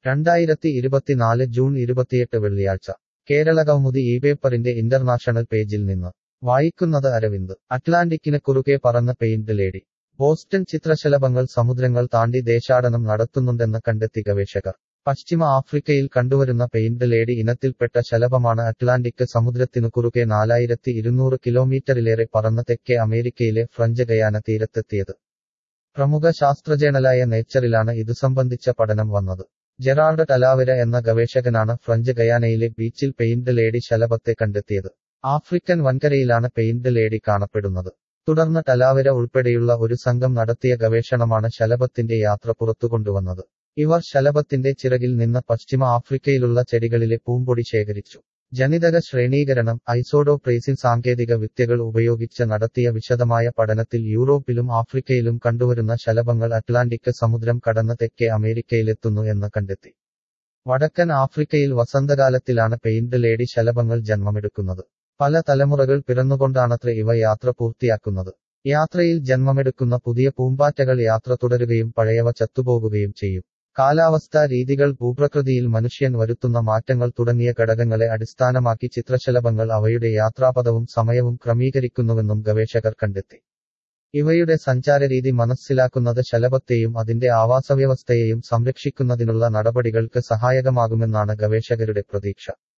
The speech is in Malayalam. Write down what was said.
രണ്ടായിരത്തി ഇരുപത്തിനാല് ജൂൺ ഇരുപത്തിയെട്ട് വെള്ളിയാഴ്ച കേരള കൗമുദി ഈ പേപ്പറിന്റെ ഇന്റർനാഷണൽ പേജിൽ നിന്ന് വായിക്കുന്നത് അരവിന്ദ് അറ്റ്ലാന്റിക്കിന് കുറുകെ പറന്ന പെയിന്റ് ലേഡി ബോസ്റ്റൺ ചിത്രശലഭങ്ങൾ സമുദ്രങ്ങൾ താണ്ടി ദേശാടനം നടത്തുന്നുണ്ടെന്ന് കണ്ടെത്തി ഗവേഷകർ പശ്ചിമ ആഫ്രിക്കയിൽ കണ്ടുവരുന്ന പെയിന്റ് ലേഡി ഇനത്തിൽപ്പെട്ട ശലഭമാണ് അറ്റ്ലാന്റിക് സമുദ്രത്തിനു കുറുകെ നാലായിരത്തി ഇരുന്നൂറ് കിലോമീറ്ററിലേറെ പറന്ന് തെക്കേ അമേരിക്കയിലെ ഫ്രഞ്ച് ഗയാന തീരത്തെത്തിയത് പ്രമുഖ ശാസ്ത്രജേണലായ നേച്ചറിലാണ് ഇതു സംബന്ധിച്ച പഠനം വന്നത് ജെറാർഡ് ടലാവര എന്ന ഗവേഷകനാണ് ഫ്രഞ്ച് ഗയാനയിലെ ബീച്ചിൽ പെയിന്റ് ലേഡി ശലഭത്തെ കണ്ടെത്തിയത് ആഫ്രിക്കൻ വൻകരയിലാണ് പെയിന്റ് ലേഡി കാണപ്പെടുന്നത് തുടർന്ന് ടലാവര ഉൾപ്പെടെയുള്ള ഒരു സംഘം നടത്തിയ ഗവേഷണമാണ് ശലഭത്തിന്റെ യാത്ര പുറത്തുകൊണ്ടുവന്നത് ഇവർ ശലഭത്തിന്റെ ചിറകിൽ നിന്ന് പശ്ചിമ ആഫ്രിക്കയിലുള്ള ചെടികളിലെ പൂമ്പൊടി ശേഖരിച്ചു ജനിതക ശ്രേണീകരണം ഐസോഡോപ്രേസിൻ സാങ്കേതിക വിദ്യകൾ ഉപയോഗിച്ച് നടത്തിയ വിശദമായ പഠനത്തിൽ യൂറോപ്പിലും ആഫ്രിക്കയിലും കണ്ടുവരുന്ന ശലഭങ്ങൾ അറ്റ്ലാന്റിക് സമുദ്രം കടന്ന് തെക്കേ അമേരിക്കയിലെത്തുന്നു എന്ന് കണ്ടെത്തി വടക്കൻ ആഫ്രിക്കയിൽ വസന്തകാലത്തിലാണ് പെയിന്റ് ലേഡി ശലഭങ്ങൾ ജന്മമെടുക്കുന്നത് പല തലമുറകൾ പിറന്നുകൊണ്ടാണത്രേ ഇവ യാത്ര പൂർത്തിയാക്കുന്നത് യാത്രയിൽ ജന്മമെടുക്കുന്ന പുതിയ പൂമ്പാറ്റകൾ യാത്ര തുടരുകയും പഴയവ ചത്തുപോകുകയും ചെയ്യും കാലാവസ്ഥാ രീതികൾ ഭൂപ്രകൃതിയിൽ മനുഷ്യൻ വരുത്തുന്ന മാറ്റങ്ങൾ തുടങ്ങിയ ഘടകങ്ങളെ അടിസ്ഥാനമാക്കി ചിത്രശലഭങ്ങൾ അവയുടെ യാത്രാപഥവും സമയവും ക്രമീകരിക്കുന്നുവെന്നും ഗവേഷകർ കണ്ടെത്തി ഇവയുടെ സഞ്ചാരരീതി മനസ്സിലാക്കുന്നത് ശലഭത്തെയും അതിന്റെ ആവാസവ്യവസ്ഥയെയും സംരക്ഷിക്കുന്നതിനുള്ള നടപടികൾക്ക് സഹായകമാകുമെന്നാണ് ഗവേഷകരുടെ പ്രതീക്ഷ